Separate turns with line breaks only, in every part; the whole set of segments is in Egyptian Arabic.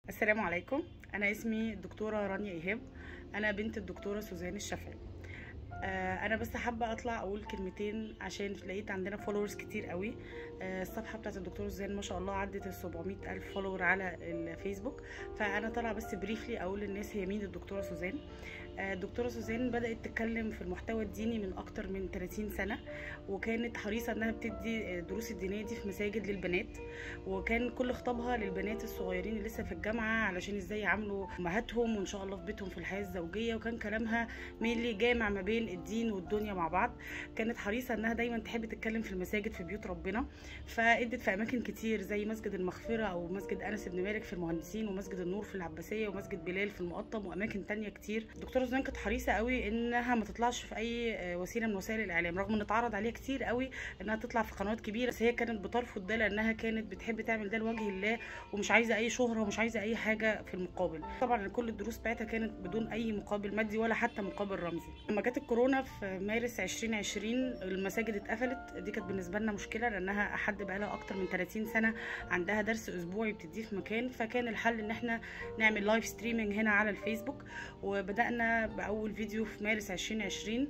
السلام عليكم انا اسمي الدكتوره رانيا ايهاب انا بنت الدكتوره سوزان الشافعي آه، انا بس حابه اطلع اقول كلمتين عشان لقيت عندنا فولورز كتير قوي آه، الصفحه بتاعت الدكتوره سوزان ما شاء الله عدت ال 700 الف فولور على الفيسبوك فانا طالعه بس بريفلي اقول للناس هي مين الدكتوره سوزان آه، الدكتوره سوزان بدات تتكلم في المحتوى الديني من اكتر من 30 سنه وكانت حريصه انها بتدي الدروس الدينيه دي في مساجد للبنات وكان كل خطابها للبنات الصغيرين اللي لسه في الجامعه علشان ازاي يعاملوا امهاتهم وان شاء الله في بيتهم في الحياه الزوجيه وكان كلامها مينلي جامع ما بين الدين والدنيا مع بعض كانت حريصه انها دايما تحب تتكلم في المساجد في بيوت ربنا فادت في اماكن كتير زي مسجد المغفره او مسجد انس بن مالك في المهندسين ومسجد النور في العباسيه ومسجد بلال في المقطم واماكن تانية كتير الدكتوره زوزان كانت حريصه قوي انها ما تطلعش في اي وسيله من وسائل الاعلام رغم ان اتعرض عليها كتير قوي انها تطلع في قنوات كبيره بس هي كانت بترفض ده لانها كانت بتحب تعمل ده لوجه الله ومش عايزه اي شهره ومش عايزه اي حاجه في المقابل طبعا كل الدروس بتاعتها كانت بدون اي مقابل مادي ولا حتى مقابل رمزي لما جت الكورونا في مارس 2020 المساجد اتقفلت دي كانت بالنسبه لنا مشكله لانها حد بقى لها اكتر من 30 سنه عندها درس اسبوعي بتديه في مكان فكان الحل ان احنا نعمل لايف ستريمنج هنا على الفيسبوك وبدانا باول فيديو في مارس 2020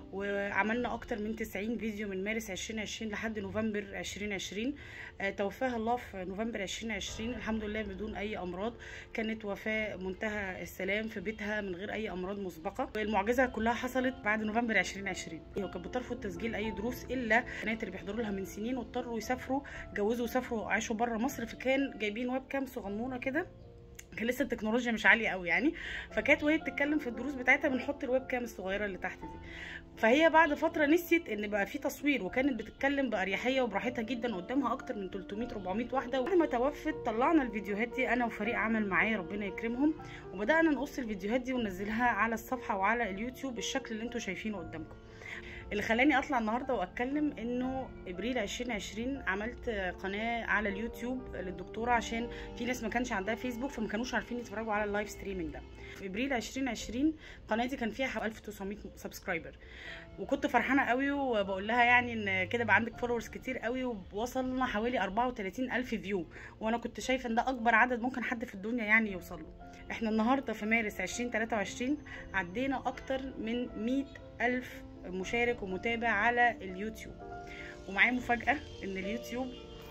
وعملنا اكتر من 90 فيديو من مارس 2020 لحد نوفمبر 2020 آه، توفاها الله في نوفمبر 2020 الحمد لله بدون اي امراض كانت وفاه منتهى السلام في بيتها من غير اي امراض مسبقه والمعجزه كلها حصلت بعد نوفمبر 2020 هي كانت بترفض تسجيل اي دروس الا البنات اللي بيحضروا لها من سنين واضطروا يسافروا جوزوا وسافروا وعاشوا بره مصر فكان جايبين ويب كام صغنونه كده كان لسه التكنولوجيا مش عاليه قوي يعني فكانت وهي بتتكلم في الدروس بتاعتها بنحط الويب كام الصغيره اللي تحت دي فهي بعد فتره نسيت ان بقى في تصوير وكانت بتتكلم باريحيه وبراحتها جدا قدامها اكتر من 300 400 واحده وبعد ما توفت طلعنا الفيديوهات دي انا وفريق عمل معايا ربنا يكرمهم وبدانا نقص الفيديوهات دي وننزلها على الصفحه وعلى اليوتيوب بالشكل اللي انتم شايفينه قدامكم اللي خلاني اطلع النهارده واتكلم انه ابريل 2020 عملت قناه على اليوتيوب للدكتوره عشان في ناس ما كانش عندها فيسبوك فما كانوش عارفين يتفرجوا على اللايف ستريمينج ده في ابريل 2020 قناتي كان فيها حوالي 1900 سبسكرايبر وكنت فرحانه قوي وبقول لها يعني ان كده بقى عندك فولورز كتير قوي ووصلنا حوالي 34 الف فيو وانا كنت شايفه ان ده اكبر عدد ممكن حد في الدنيا يعني يوصل له احنا النهارده في مارس 2023 عدينا اكتر من 100 الف مشارك ومتابع على اليوتيوب ومعايا مفاجاه ان اليوتيوب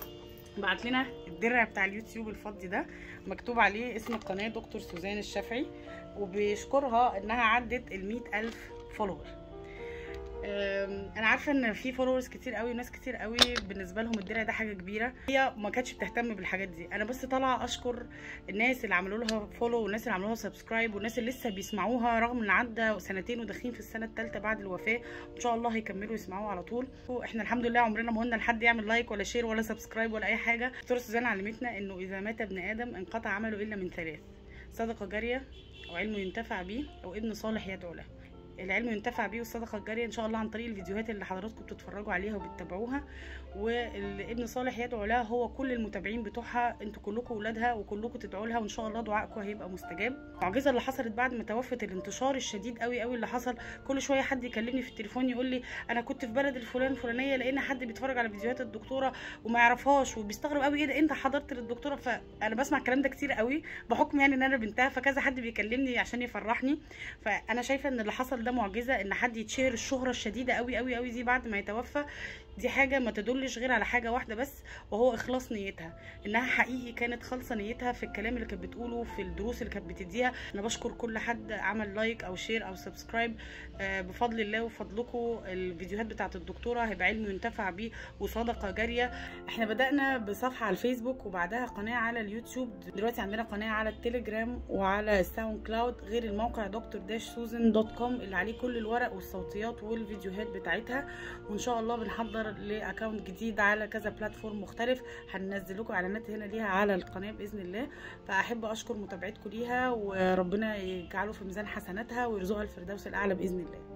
بعت لنا الدرع بتاع اليوتيوب الفضي ده مكتوب عليه اسم القناه دكتور سوزان الشافعي وبيشكرها انها عدت ال ألف فولور انا عارفه ان في فولورز كتير قوي وناس كتير قوي بالنسبه لهم الدرع ده حاجه كبيره هي ما كانتش بتهتم بالحاجات دي انا بس طالعه اشكر الناس اللي عملوا لها فولو والناس اللي عملوا لها سبسكرايب والناس اللي لسه بيسمعوها رغم ان عدى سنتين وداخلين في السنه الثالثه بعد الوفاه وان شاء الله هيكملوا يسمعوها على طول احنا الحمد لله عمرنا ما قلنا لحد يعمل لايك ولا شير ولا سبسكرايب ولا اي حاجه دكتوره سوزان علمتنا انه اذا مات ابن ادم انقطع عمله الا من ثلاث صدقه جاريه او علم ينتفع به او ابن صالح يدعو له العلم ينتفع بيه والصدقه الجاريه ان شاء الله عن طريق الفيديوهات اللي حضراتكم بتتفرجوا عليها وبتتابعوها والابن صالح يدعو لها هو كل المتابعين بتوعها انتوا كلكم ولادها وكلكم تدعوا لها وان شاء الله دعائكم هيبقى مستجاب المعجزه اللي حصلت بعد ما توفت الانتشار الشديد قوي قوي اللي حصل كل شويه حد يكلمني في التليفون يقول لي انا كنت في بلد الفلان الفلانيه لقينا حد بيتفرج على فيديوهات الدكتوره وما يعرفهاش وبيستغرب قوي ايه ده انت حضرت للدكتوره فانا بسمع الكلام ده كتير قوي بحكم يعني ان انا بنتها فكذا حد بيكلمني عشان يفرحني فانا شايفه ان اللي حصل ده معجزه ان حد يتشهر الشهره الشديده قوي قوي قوي دي بعد ما يتوفى دي حاجه ما تدلش غير على حاجه واحده بس وهو اخلاص نيتها انها حقيقي كانت خالصه نيتها في الكلام اللي كانت بتقوله في الدروس اللي كانت بتديها انا بشكر كل حد عمل لايك او شير او سبسكرايب آه بفضل الله وفضلكم الفيديوهات بتاعت الدكتوره هيبقى علم ينتفع بيه وصدقه جاريه احنا بدانا بصفحه على الفيسبوك وبعدها قناه على اليوتيوب دلوقتي عندنا قناه على التليجرام وعلى الساوند كلاود غير الموقع دكتور داش سوزن دوت كوم اللي عليه كل الورق والصوتيات والفيديوهات بتاعتها وان شاء الله بنحضر لاكونت جديد على كذا بلاتفورم مختلف هننزل لكم اعلانات هنا ليها على القناه باذن الله فاحب اشكر متابعتكم ليها وربنا يجعله في ميزان حسناتها ويرزقها الفردوس الاعلى باذن الله